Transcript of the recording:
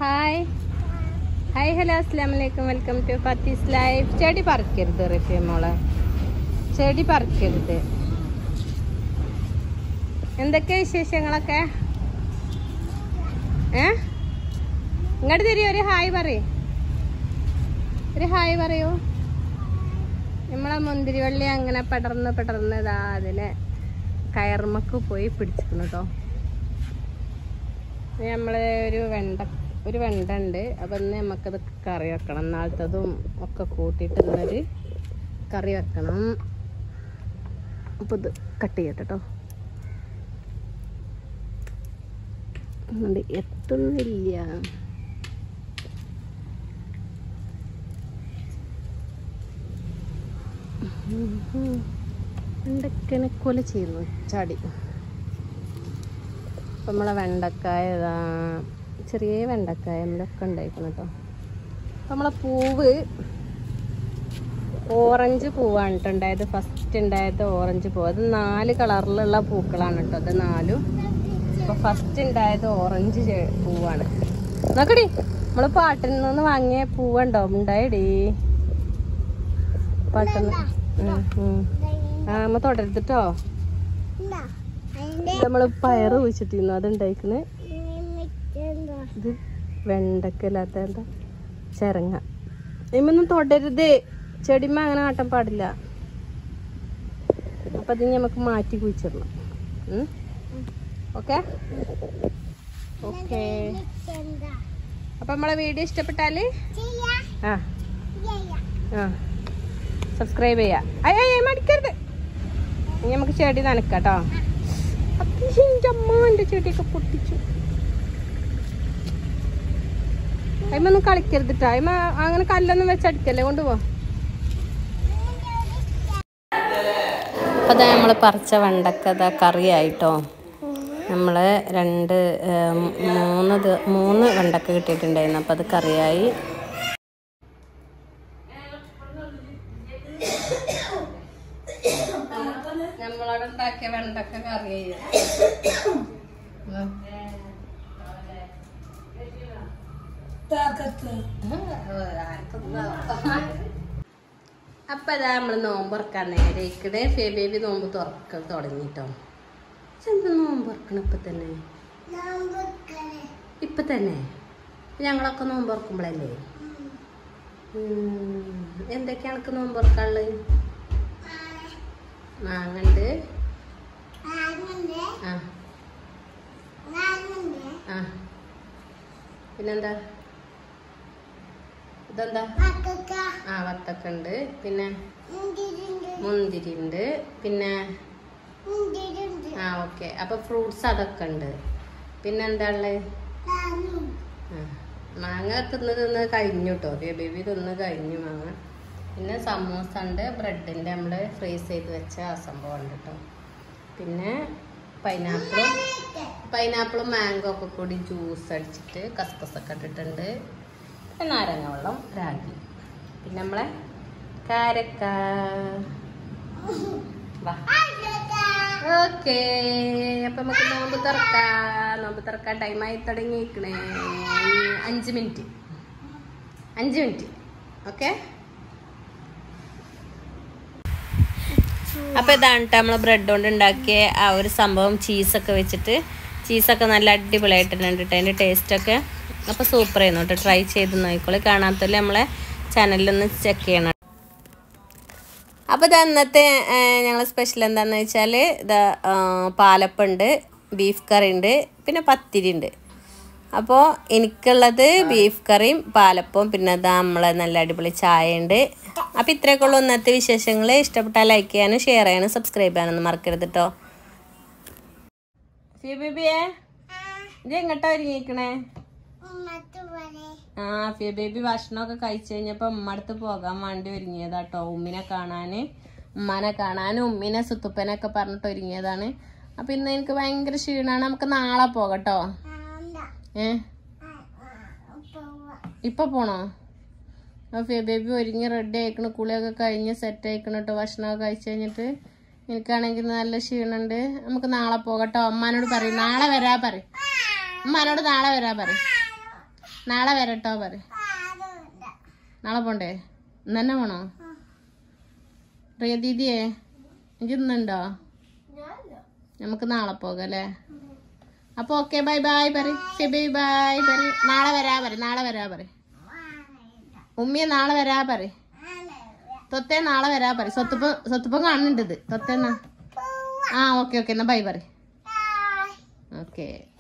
Hi hi hello അസ്സാം വലൈക്കും welcome to ഫത്തീസ് life ചെടി പറിക്കരുത് റഫിയ മോളെ ചെടി പറിക്കരുത് എന്തൊക്കെ വിശേഷങ്ങളൊക്കെ ഏ ഇങ്ങോട്ട് തിരി ഒരു ഹായ് പറയ് ഒരു ഹായ് പറയൂ നമ്മളെ മുന്തിരിവള്ളി അങ്ങനെ പടർന്ന് പടർന്ന് ഇതാ അതിനെ കയർമക്ക് പോയി പിടിച്ചിരിക്കുന്നു കേട്ടോ നമ്മൾ ഒരു വെണ്ട ഒരു വെണ്ട ഉണ്ട് അപ്പം ഇന്ന് നമുക്കത് കറി വെക്കണം നാളത്തതും ഒക്കെ കൂട്ടിയിട്ട് ഇന്നൊരു കറി വെക്കണം അപ്പോൾ ഇത് കട്ട് ചെയ്യട്ടെ കേട്ടോ അതുകൊണ്ട് എത്തുന്നില്ല വെണ്ടക്കനെ കൊല ചെയ്യുന്നു ചാടി അപ്പം നമ്മളെ വെണ്ടക്കായ ഇതാ ചെറിയ വെണ്ടക്കായ നമ്മളൊക്കെ ഉണ്ടായിരിക്കണം കേട്ടോ അപ്പം നമ്മളെ പൂവ് ഓറഞ്ച് പൂവാണ് കേട്ടോ ഉണ്ടായത് ഫസ്റ്റ് ഉണ്ടായത് ഓറഞ്ച് പൂവ് അത് നാല് കളറിലുള്ള പൂക്കളാണ് കേട്ടോ അത് നാലും അപ്പോൾ ഫസ്റ്റ് ഉണ്ടായത് ഓറഞ്ച് ചെ- പൂവാണ് നോക്കടി നമ്മള് പാട്ടിൽ നിന്ന് വാങ്ങിയ പൂവുണ്ടോ ഉണ്ടായടി പാട്ടിൽ ആ നമ്മ തുടരുത്തിട്ടോ നമ്മള് പയറ് കുഴിച്ചിട്ടിരുന്നു അത് ഉണ്ടായിക്കണ് ഇത് വെണ്ടക്കല്ലാത്ത എന്താ ചിരങ്ങ ഇമ്മൊന്നും തൊടരുത് ചെടിമ അങ്ങനെ കാട്ടാൻ പാടില്ല അപ്പൊ അത് നമുക്ക് മാറ്റി കുഴിച്ചിടണം ഓക്കെ ഓക്കെ അപ്പൊ നമ്മളെ വീഡിയോ ഇഷ്ടപ്പെട്ടാല് ആ ആ സബ്സ്ക്രൈബ് ചെയ്യാ അയ്യോ അയ്യോ, മടിക്കരുത് ഇനി നമുക്ക് ചെടി നനക്കാട്ടോ എന്റെ അമ്മ എന്റെ ചെടിയൊക്കെ പൊട്ടിച്ചു അയിമൊന്നും കളിക്കരുതിട്ടോ അയിമ അങ്ങനെ കല്ലൊന്നും വെച്ചടിക്കല്ലേ കൊണ്ടുപോ അപ്പൊ നമ്മൾ പറിച്ച വെണ്ടക്ക കറിയായിട്ടോ നമ്മൾ രണ്ട് ഏം, മൂന്ന് ദി- മൂന്ന് വെണ്ടക്ക കിട്ടിയിട്ടുണ്ടായിരുന്നു അപ്പം അത് കറിയായി നമ്മളവിടെ ഉണ്ടാക്കിയ വെണ്ടക്ക കറി അപ്പൊ അതാ നമ്മള് നോമ്പ് തുറക്കാൻ നേരെ ഇക്കടെ ഫേ ബേബി നോമ്പ് തുറക്ക തുടങ്ങിട്ടോ എന്താ നോമ്പ് തുറക്കണ ഇപ്പൊ തന്നെ ഇപ്പൊ തന്നെ ഞങ്ങളൊക്കെ നോമ്പ് തുറക്കുമ്പോഴല്ലേ ഉം. എന്തൊക്കെയാണ് എനിക്ക് നോമ്പ് തുറക്കാനുള്ളത് മാങ്ങണ്ട് ആ ആ പിന്നെന്താ ഇതെന്താ ആ വത്തക്ക ഉണ്ട് പിന്നെ മുന്തിരി ഉണ്ട് പിന്നെ ആ ഓക്കെ അപ്പൊ ഫ്രൂട്ട്സ് അതൊക്കെ ഉണ്ട് പിന്നെ എന്താ ഉള്ളത് ആ മാങ്ങ തിന്ന് തിന്ന് കഴിഞ്ഞു കേട്ടോ ബേബി തിന്ന് കഴിഞ്ഞു മാങ്ങ പിന്നെ സമൂസ ഉണ്ട് ബ്രെഡിൻ്റെ നമ്മൾ ഫ്രീസ് ചെയ്ത് വെച്ച ആ സംഭവം ഉണ്ട് കേട്ടോ പിന്നെ പൈനാപ്പിളും പൈനാപ്പിളും മാംഗോ ഒക്കെ കൂടി ജ്യൂസ് അടിച്ചിട്ട് കസ്കസൊക്കെ ഇട്ടിട്ടുണ്ട് പിന്നെ നാരങ്ങ വെള്ളം രാഗി പിന്നെ നമ്മളെ കാരക്ക വാ ഓക്കേ അപ്പൊ നമുക്ക് നോമ്പ് തുറക്കാം നോമ്പ് തുറക്കാൻ ടൈമായി തുടങ്ങിയിരിക്കണേ അഞ്ച് മിനിറ്റ് അഞ്ച് മിനിറ്റ് ഓക്കെ അപ്പോൾ ഇതാണ് കേട്ടോ നമ്മൾ ബ്രെഡ് കൊണ്ട് ഉണ്ടാക്കിയ ആ ഒരു സംഭവം ചീസൊക്കെ വെച്ചിട്ട് ചീസൊക്കെ നല്ല അടിപൊളിയായിട്ടുണ്ട് കേട്ടോ അതിൻ്റെ ടേസ്റ്റൊക്കെ അപ്പോൾ സൂപ്പർ ആയിരുന്നു കേട്ടോ ട്രൈ ചെയ്ത് നോക്കിക്കോളി കാണാത്തല്ലേ നമ്മളെ ചാനലിലൊന്ന് ചെക്ക് ചെയ്യണം അപ്പോൾ ഇത് അന്നത്തെ ഞങ്ങൾ സ്പെഷ്യൽ എന്താണെന്ന് വെച്ചാൽ ഇത് പാലപ്പുണ്ട് ബീഫ് കറി ഉണ്ട് പിന്നെ പത്തിരി ഉണ്ട് അപ്പോൾ എനിക്കുള്ളത് ബീഫ് കറിയും പാലപ്പവും പിന്നെ അത് നമ്മളെ നല്ല അടിപൊളി ചായ ഉണ്ട് അപ്പോൾ ഇത്രയൊക്കെ ഉള്ളൂ ഇന്നത്തെ വിശേഷങ്ങൾ ഇഷ്ടപ്പെട്ടാൽ ലൈക്ക് ചെയ്യാനും ഷെയർ ചെയ്യാനും സബ്സ്ക്രൈബ് ചെയ്യാനൊന്നും മറക്കരുത് കേട്ടോ ബേബിയെ ഇത് എങ്ങോട്ടാ ഒരുങ്ങിക്കണേ ആ ഫിയ ബേബി ഭക്ഷണമൊക്കെ കഴിച്ചു കഴിഞ്ഞപ്പോ ഉമ്മ അടുത്ത് പോകാൻ വേണ്ടി ഒരുങ്ങിയതാട്ടോ ഉമ്മിനെ കാണാന് ഉമ്മാനെ കാണാനും ഉമ്മിനെ സുത്തുപ്പനൊക്കെ പറഞ്ഞിട്ട് ഒരുങ്ങിയതാണ് അപ്പൊ ഇന്ന് എനിക്ക് ഭയങ്കര ക്ഷീണാണ് നമുക്ക് നാളെ പോകട്ടോ ഏ ഇപ്പൊ പോണോ ആ ഫിയ ബേബി ഒരുങ്ങി റെഡി ആയിക്കണ കുളിയൊക്കെ കഴിഞ്ഞ് സെറ്റ് ആയിക്കണ കേട്ടോ ഭക്ഷണമൊക്കെ കഴിച്ചു കഴിഞ്ഞിട്ട് എനിക്കാണെങ്കിൽ നല്ല ക്ഷീണുണ്ട് നമുക്ക് നാളെ പോകട്ടോ അമ്മാനോട് പറയും നാളെ വരാ പറയും ഉമ്മാനോട് നാളെ വരാ പറയും നാളെ വരട്ടോ പറ നാളെ പോണ്ടേ ഇന്ന് തന്നെ പോണോ പ്രിയ ദീദിയെ എനിക്ക് ഇന്നുണ്ടോ നമുക്ക് നാളെ പോകാം അല്ലേ അപ്പൊ ഓക്കെ ബൈ ബൈ പറ ബൈ ബൈ പറ നാളെ വരാ പറ നാളെ വരാ പറ ഉമ്മിയെ നാളെ വരാ പറ തൊത്തേ നാളെ വരാ പറ സ്വത്തുപ്പം സ്വത്തുപ്പം കാണുന്നുണ്ട് ഇത് തൊത്തേന്നാ ആ ഓക്കെ ഓക്കെ എന്നാ ബൈ പറ ഓക്കെ